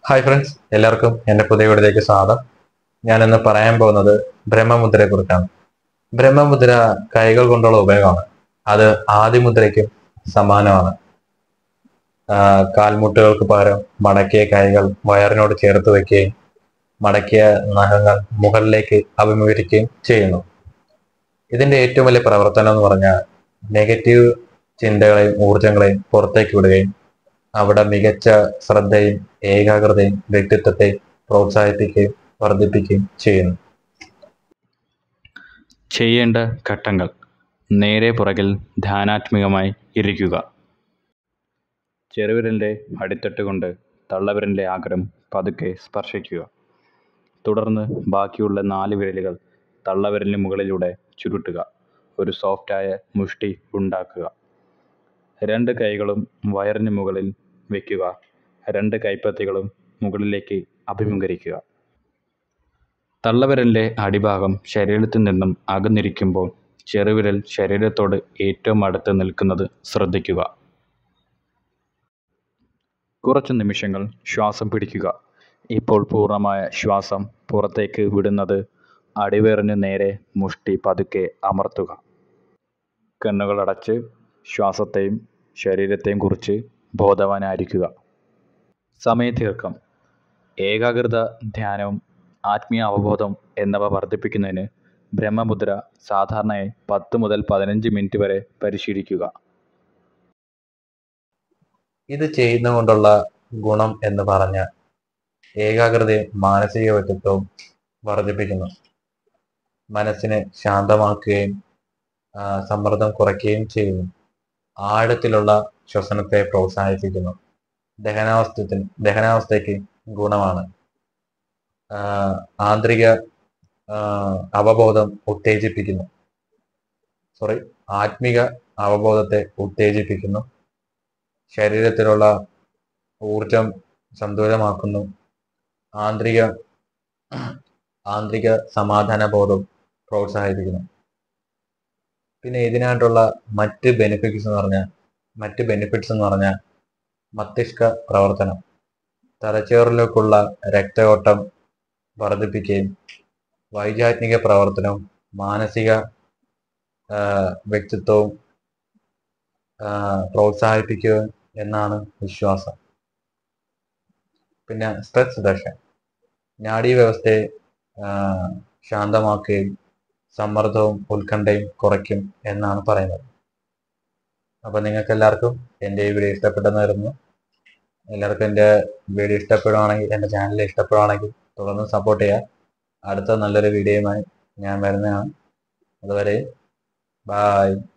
hi friends എല്ലാവർക്കും എൻ്റെ പുതിയ വീഡിയോയിലേക്ക് സ്വാഗതം ഞാനിന്ന് പറയാൻ പോകുന്നത് ബ്രഹ്മമുദ്രയെ കുറിച്ചാണ് ബ്രഹ്മമുദ്ര കൈകൾ കൊണ്ടുള്ള ഉപയോഗമാണ് അത് ആദിമുദ്രയ്ക്കും സമാനമാണ് ആ, കാൽമുട്ടുകൾക്ക് പകരം മടക്കിയ കൈകൾ വയറിനോട് ചേർത്ത് വയ്ക്കുകയും മടക്കിയ നഖങ്ങൾ മുകളിലേക്ക് അഭിമുഖീകരിക്കുകയും ചെയ്യുന്നു ഇതിന്റെ ഏറ്റവും വലിയ പ്രവർത്തനം എന്ന് പറഞ്ഞാൽ നെഗറ്റീവ് ചിന്തകളെയും ഊർജങ്ങളെയും പുറത്തേക്ക് വിടുകയും അവിടെ മികച്ച ശ്രദ്ധയും ഏകാഗ്രതയും വ്യക്തിത്വത്തെ പ്രോത്സാഹിപ്പിക്കുകയും വർദ്ധിപ്പിക്കുകയും ചെയ്യുന്നു ചെയ്യേണ്ട ഘട്ടങ്ങൾ നേരെ പുറകിൽ ധ്യാനാത്മികമായി ഇരിക്കുക ചെറുവിരലിൻ്റെ അടിത്തട്ട് കൊണ്ട് തള്ളവിരലിൻ്റെ ആഗ്രം പതുക്കെ സ്പർശിക്കുക തുടർന്ന് ബാക്കിയുള്ള നാല് വിരലുകൾ തള്ളവിരലിന് മുകളിലൂടെ ചുരുട്ടുക ഒരു സോഫ്റ്റായ മുഷ്ടി ഉണ്ടാക്കുക രണ്ട് കൈകളും വയറിന് മുകളിൽ വയ്ക്കുക രണ്ട് കൈപ്പത്തികളും മുകളിലേക്ക് അഭിമുഖീകരിക്കുക തള്ളവിരലിൻ്റെ അടിഭാഗം ശരീരത്തിൽ നിന്നും അകന്നിരിക്കുമ്പോൾ ചെറുവിരൽ ശരീരത്തോട് ഏറ്റവും അടുത്ത് നിൽക്കുന്നത് ശ്രദ്ധിക്കുക കുറച്ച് നിമിഷങ്ങൾ ശ്വാസം പിടിക്കുക ഇപ്പോൾ പൂർണ്ണമായ ശ്വാസം പുറത്തേക്ക് വിടുന്നത് അടിവേറിന് നേരെ മുഷ്ടി പതുക്കെ അമർത്തുക കണ്ണുകൾ അടച്ച് ശ്വാസത്തെയും ശരീരത്തെയും കുറിച്ച് ബോധവാനായിരിക്കുക സമയദീർഘം ഏകാഗ്രത ധ്യാനവും ആത്മീയ അവബോധം എന്നിവ വർദ്ധിപ്പിക്കുന്നതിന് ബ്രഹ്മമുദ്ര സാധാരണയായി പത്ത് മുതൽ പതിനഞ്ച് മിനിറ്റ് വരെ പരിശീലിക്കുക ഇത് ചെയ്യുന്നതുകൊണ്ടുള്ള ഗുണം എന്ന് പറഞ്ഞാൽ ഏകാഗ്രതയും മാനസിക വ്യക്തിത്വവും വർദ്ധിപ്പിക്കുന്നു മനസ്സിനെ ശാന്തമാക്കുകയും ആ, സമ്മർദ്ദം കുറയ്ക്കുകയും ചെയ്യുന്നു ആഴത്തിലുള്ള ശ്വസനത്തെ പ്രോത്സാഹിപ്പിക്കുന്നു ദഹനാവസ്ഥത്തിന് ദഹനാവസ്ഥയ്ക്ക് ഗുണമാണ് ആ, ആന്തരിക ആ, അവബോധം ഉത്തേജിപ്പിക്കുന്നു സോറി ആത്മിക അവബോധത്തെ ഉത്തേജിപ്പിക്കുന്നു ശരീരത്തിലുള്ള ഊർജം സന്തുലിതമാക്കുന്നു ആന്തരിക ആന്തരിക സമാധാന ബോധം പ്രോത്സാഹിപ്പിക്കുന്നു പിന്നെ ഇതിനായിട്ടുള്ള മറ്റ് ബെനിഫിറ്റ്സ് എന്ന് പറഞ്ഞാൽ മറ്റ് ബെനിഫിറ്റ്സ് എന്ന് പറഞ്ഞാൽ മസ്തിഷ്ക പ്രവർത്തനം തലച്ചോറിലേക്കുള്ള രക്തയോട്ടം വർദ്ധിപ്പിക്കുകയും വൈചാത്മിക പ്രവർത്തനവും മാനസിക ആ, വ്യക്തിത്വവും ആ, പ്രോത്സാഹിപ്പിക്കുക എന്നാണ് വിശ്വാസം പിന്നെ സ്ട്രെസ് റിഡക്ഷൻ നാഡീവ്യവസ്ഥയെ ആ, ശാന്തമാക്കുകയും സമ്മർദ്ദവും ഉത്കണ്ഠയും കുറയ്ക്കും എന്നാണ് പറയുന്നത് അപ്പൊ നിങ്ങൾക്ക് എല്ലാവർക്കും എൻ്റെ ഈ വീഡിയോ ഇഷ്ടപ്പെട്ടെന്ന് വരുന്നു എല്ലാവർക്കും എൻ്റെ വീഡിയോ ഇഷ്ടപ്പെടുവാണെങ്കിൽ എൻ്റെ ചാനൽ ഇഷ്ടപ്പെടുവാണെങ്കിൽ തുടർന്ന് സപ്പോർട്ട് ചെയ്യുക അടുത്ത നല്ലൊരു വീഡിയോയുമായി ഞാൻ വരുന്നതാണ് അതുവരെ ബായ്